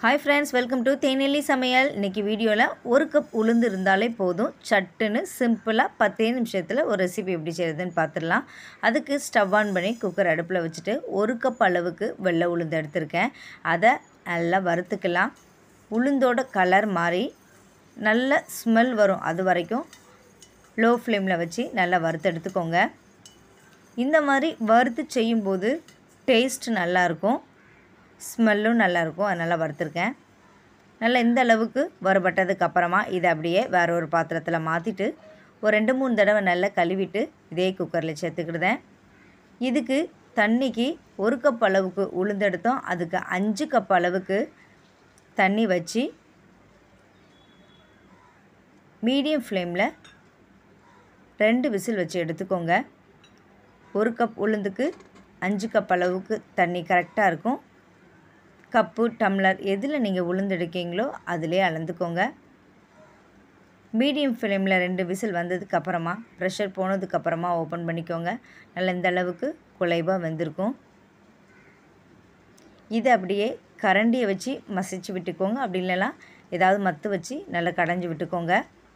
hi friends welcome to Thenelli சமையல் இன்றைக்கி வீடியோவில் ஒரு கப் உளுந்து இருந்தாலே போதும் சட்டுன்னு சிம்பிளாக பத்தே நிமிஷத்தில் ஒரு ரெசிபி எப்படி செய்கிறதுன்னு பார்த்துடலாம் அதுக்கு ஸ்டவ் ஆன் பண்ணி குக்கர் அடுப்பில் வச்சுட்டு ஒரு கப் அளவுக்கு வெள்ளை உளுந்து எடுத்திருக்கேன் அதை நல்லா வறுத்துக்கலாம் உளுந்தோட கலர் மாறி நல்ல ஸ்மெல் வரும் அது வரைக்கும் லோ ஃப்ளேமில் வச்சு நல்லா வறுத்து எடுத்துக்கோங்க இந்த மாதிரி வறுத்து செய்யும்போது டேஸ்ட் நல்லாயிருக்கும் ஸ்மெல்லும் நல்லாயிருக்கும் அதனால் வறுத்துருக்கேன் நல்லா இந்த அளவுக்கு வறுபட்டதுக்கு அப்புறமா இதை அப்படியே வேற ஒரு பாத்திரத்தில் மாற்றிட்டு ஒரு ரெண்டு மூணு தடவை நல்லா கழுவிட்டு இதே குக்கரில் சேர்த்துக்கிடுதேன் இதுக்கு தண்ணிக்கு ஒரு கப் அளவுக்கு உளுந்தெடுத்தோம் அதுக்கு அஞ்சு கப் அளவுக்கு தண்ணி வச்சு மீடியம் ஃப்ளேமில் ரெண்டு விசில் வச்சு எடுத்துக்கோங்க ஒரு கப் உளுந்துக்கு அஞ்சு கப் அளவுக்கு தண்ணி கரெக்டாக இருக்கும் கப்பு டம்ளர் எதில் நீங்கள் உளுந்தெடுக்கீங்களோ அதிலே அளந்துக்கோங்க மீடியம் ஃப்ளேமில் ரெண்டு விசில் வந்ததுக்கு அப்புறமா ப்ரெஷர் போனதுக்கப்புறமா ஓப்பன் பண்ணிக்கோங்க நல்லா இந்த அளவுக்கு குலைவாக வெந்திருக்கும் இதை அப்படியே கரண்டியை வச்சு மசிச்சு விட்டுக்கோங்க அப்படி இல்லைனா ஏதாவது மத்து வச்சு நல்லா கடைஞ்சி விட்டுக்கோங்க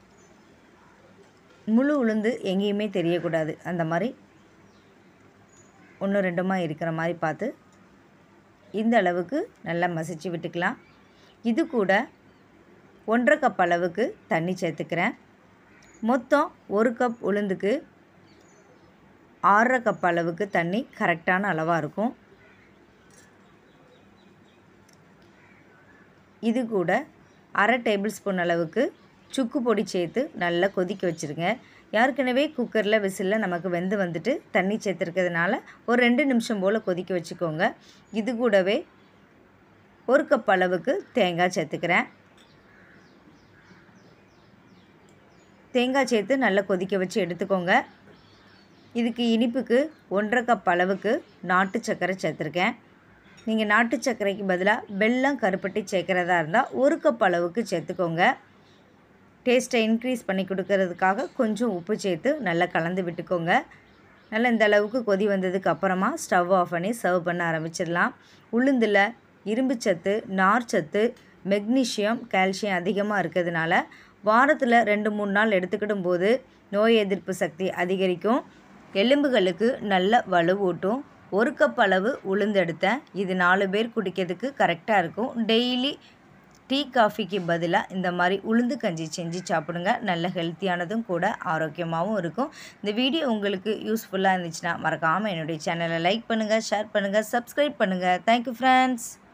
முழு உளுந்து எங்கேயுமே தெரியக்கூடாது அந்த மாதிரி ஒன்று ரெண்டுமா இருக்கிற மாதிரி பார்த்து இந்த அளவுக்கு நல்லா மசிச்சு விட்டுக்கலாம் இது கூட ஒன்றரை கப் அளவுக்கு தண்ணி சேர்த்துக்கிறேன் மொத்தம் ஒரு கப் உளுந்துக்கு ஆறரை கப் அளவுக்கு தண்ணி கரெக்டான அளவாக இருக்கும் இது கூட அரை டேபிள் ஸ்பூன் அளவுக்கு சுக்கு பொடி சேர்த்து நல்லா கொதிக்க வச்சுருங்க ஏற்கனவே குக்கரில் விசிலில் நமக்கு வெந்து வந்துட்டு தண்ணி சேர்த்துருக்கிறதுனால ஒரு ரெண்டு நிமிஷம் போல் கொதிக்க வச்சுக்கோங்க இது கூடவே ஒரு கப் அளவுக்கு தேங்காய் சேர்த்துக்கிறேன் தேங்காய் சேர்த்து நல்லா கொதிக்க வச்சு எடுத்துக்கோங்க இதுக்கு இனிப்புக்கு ஒன்றரை கப் அளவுக்கு நாட்டு சர்க்கரை சேர்த்துருக்கேன் நீங்கள் நாட்டு சர்க்கரைக்கு பதிலாக வெல்லம் கருப்பட்டி சேர்க்குறதா இருந்தால் ஒரு கப் அளவுக்கு சேர்த்துக்கோங்க டேஸ்ட்டை இன்க்ரீஸ் பண்ணி கொடுக்கறதுக்காக கொஞ்சம் உப்பு சேர்த்து நல்லா கலந்து விட்டுக்கோங்க நல்லா இந்த அளவுக்கு கொதி வந்ததுக்கு அப்புறமா ஸ்டவ் ஆஃப் பண்ணி சர்வ் பண்ண ஆரம்பிச்சிடலாம் உளுந்தில் இரும்பு சத்து நார் சத்து மெக்னீஷியம் கால்சியம் அதிகமாக இருக்கிறதுனால வாரத்தில் ரெண்டு மூணு நாள் எடுத்துக்கிடும் போது நோய் எதிர்ப்பு சக்தி அதிகரிக்கும் எலும்புகளுக்கு நல்ல வலுவூட்டும் ஒரு கப் அளவு உளுந்து எடுத்தேன் இது நாலு பேர் குடிக்கிறதுக்கு கரெக்டாக இருக்கும் டெய்லி டீ காஃபிக்கு பதிலாக இந்த மாதிரி உளுந்து கஞ்சி செஞ்சு சாப்பிடுங்க நல்ல ஹெல்த்தியானதும் கூட ஆரோக்கியமாகவும் இருக்கும் இந்த வீடியோ உங்களுக்கு யூஸ்ஃபுல்லாக இருந்துச்சுன்னா மறக்காமல் என்னுடைய சேனலை லைக் பண்ணுங்கள் ஷேர் பண்ணுங்கள் சப்ஸ்கிரைப் பண்ணுங்கள் தேங்க்யூ ஃப்ரெண்ட்ஸ்